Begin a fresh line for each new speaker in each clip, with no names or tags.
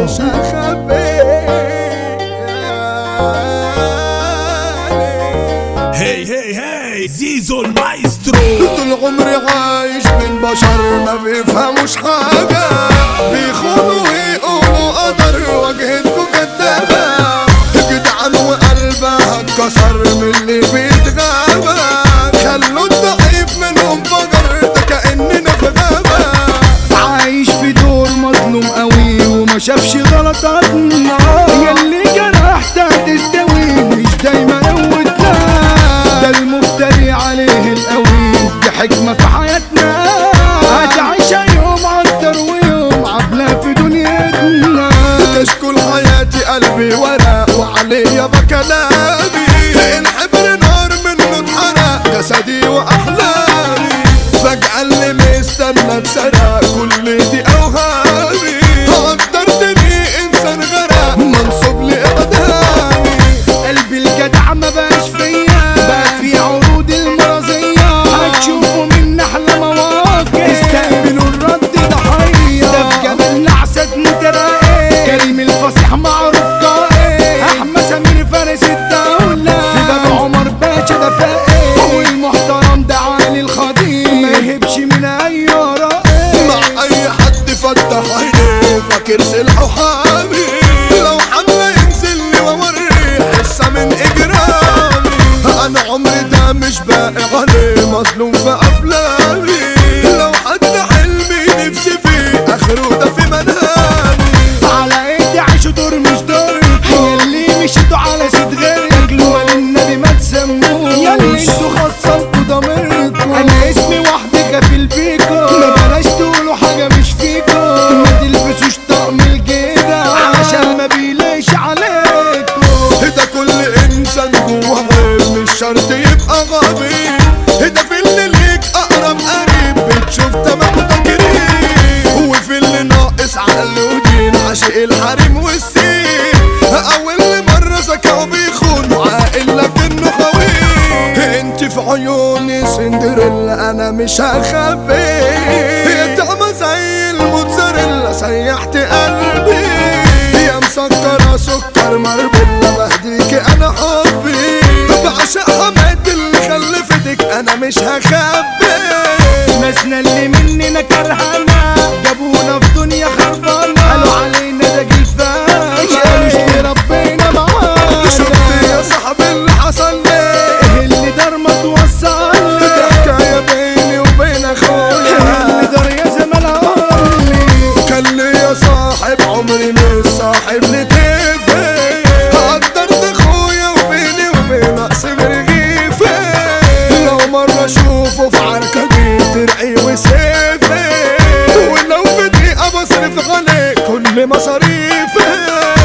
مش هخبي
هي هي هي زيزو المايسترو
طول عمري عايش بين بشر ما بيفهموش حاجة بيخونوا ويقولوا قدر واجهتكوا كدابة جدعان وقلبها اتكسر من اللي بيتغابى خلوا الضعيف منهم فجر ده كأننا في غابة
عايش في دور مظلوم قوي وما شافش غلطاتنا ياللي جرحت هتستوي مش دايما قوتنا ده المفتري عليه القوي دي حكمة في حياتنا هتعيشها يوم عطر ويوم عبلة في دنيتنا
تشكل حياتي قلبي ورق وعليا بكلامي الحبر نار منه اتحرق جسدي واحلامي فجأة اللي مستنى اتسرق كل دي اوهامي قدرتني انسان غرق منصوب لاقدامي
قلبي الجدع ما بقاش فيا بقى في عروض المرضية هتشوفوا من احلى مواقف استقبلوا الرد ضحية ده في جمال نعسة متراقب كريم الفصيح معروف قائد احمد سمير فارس الدولة في باب عمر باشا ده فائد والمحترم ده علي الخطيب ما يهبش من اي رائد
مع اي حد فتح عينيه فاكر سلحه حامي لو حمله ينزل لي واوريه حصه من اجرامي انا عمري ده مش باقي عليه مظلوم في افلامي لو حد حلمي نفسي فيه اخره ده في منامي
على ايدي عيشوا دور مش دور ياللي مشيتوا على سيد غيرك لوال النبي ما تسموش ياللي انتوا خصمتوا ضميركم انا اسمي وحدي كفيل بيكم ما بلاش تقولوا حاجه مش فيكم ما تلبسوش طقم الجيده عشان ما بيلاقيش عليكم
ده كل انسان جوه عيب مش شرط يبقى غبي ده في اللي ليك اقرب قريب بتشوف تمامه قريب وفي اللي ناقص عقل ودين عاشق الحريم والسين اول مره ذكاء بيخون وعاقل لكنه خوي انت في عيوني سندريلا انا مش هخبي يا طعمه زي الموتزاريلا سيحت قلبي يا مسكرة سكر مربلة بهديك انا حبي بعشق حماد اللي خلفتك انا مش هخبي
ناسنا اللي مننا كرهنا جابونا في دنيا خربانة قالوا علينا ده جيل فاشل قالوا اشتري ربنا معانا
شفت يا صاحبي اللي حصل لي
ايه اللي دار ما توصل
ده حكاية بيني وبين اخويا
اللي دار يا زمان اقولي
كان ليا صاحب عمري مش صاحب لتيفي قدرت اخويا وبيني وبين اقسم رغيفي لو مرة اشوفه في عركة دي درعي وسيفي ولو في دقيقة بصرف عليه كل مصاريفي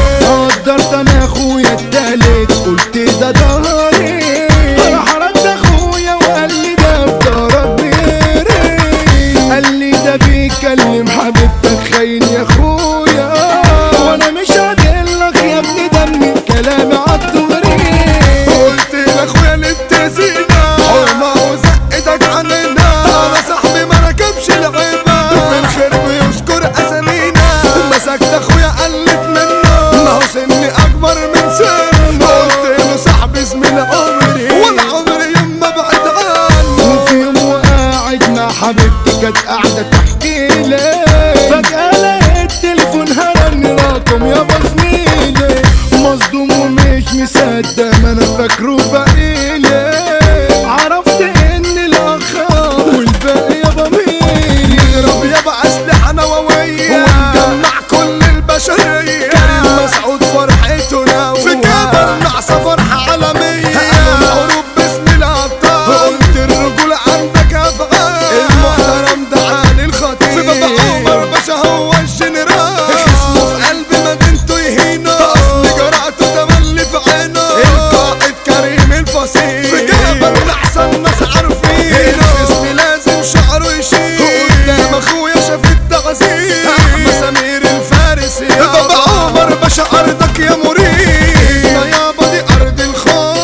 قدرت انا اخويا التالت قلت ده ضهري راح رد اخويا وقال لي ده في ضهرك بيري قال لي ده بيكلم حبيبتك خاين يا اخويا وانا مش هدلك يا ابني دمي كلامي عالدغري
قلت لاخويا للتزينة حرمة وزقتك عننا انا صاحبي ما ركبش العيبة في الخير بيذكر اسامينا مسكت اخويا قلت منه ما هو سني اكبر من سنه قلت له صاحبي زميل عمري ولا عمري يوم ما بعد عنه
وفي يوم وقاعد مع حبيبتي كانت قاعدة تحكي لي فجأة لقيت تليفون هرن رقم يابا زميلي مصدوم ومش مصدق ما انا فاكره بقيلي عرفت ان الاخ والباقي يابا مين
يضرب يابا اسلحة نووية ونجمع كل البشرية كريم مسعود فرحته نوى في جبل نعسة فرحة عالمية الحروب باسم الابطال قلت الرجولة عندك افعال المحترم ده علي الخطيب في بابا عمر باشا هو الجنرال اسمه في قلب مدينته يهينه اصل جرأته تملي في عينه القائد كريم الفصيل في جبل نعسة الناس عارفين الاسم لازم شعره يشيل قدام اخويا شاف التعذيب احمد سمير الفارسي بابا عمر باشا ارضك يا مريد يابا دي ارض الخوف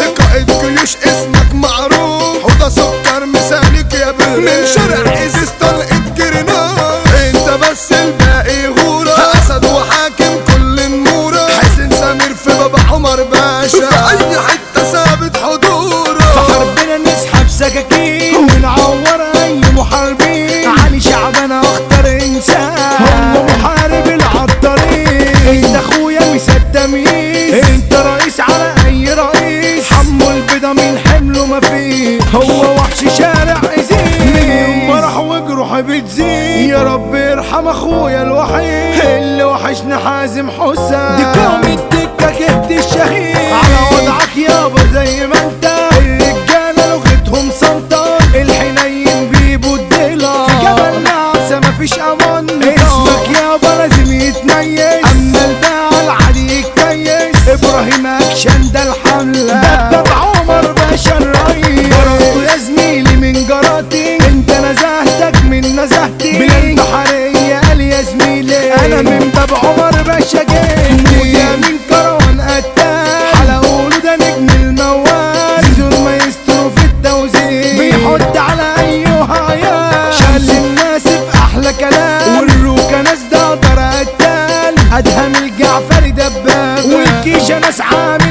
بابا عمر باشا في اي حتة ثابت حضوره
حربنا نسحب سكاكين ونعور اي محاربين علي شعبان اخطر انسان هو محارب العطارين انت اخويا مصدمين انت رئيس على اي رئيس حمو البيضة من حمله ما فيه هو وحش شارع ازيد من يوم ما راح وجروح بتزيد يا رب ارحم اخويا الوحيد اللي وحشنا حازم حسام دي قوم الدكة كهد الشهيد على وضعك يابا زي ما انت الرجالة لغتهم سلطان الحنين بيبو الديلا في جبل نعسة مفيش امان اسمك يابا لازم يتميز اما الباع العادي يتكيس ابراهيم اكشن ده الحملة دبدب عمر باشا الرئيس برضو يا زميلي من جراتي انت نزهتك من نزهتي بلاد بحرية قال يا زميلي انا من باب عمر باشا جيت ويا من كروان قتال على قوله ده نجم الموال زيزو المايسترو في التوزيع بيحط على ايها عيال شال الناس في احلى كلام والروكا ناس ده قدر قتال ادهم الجعفري دبابة والكيشة ناس عامل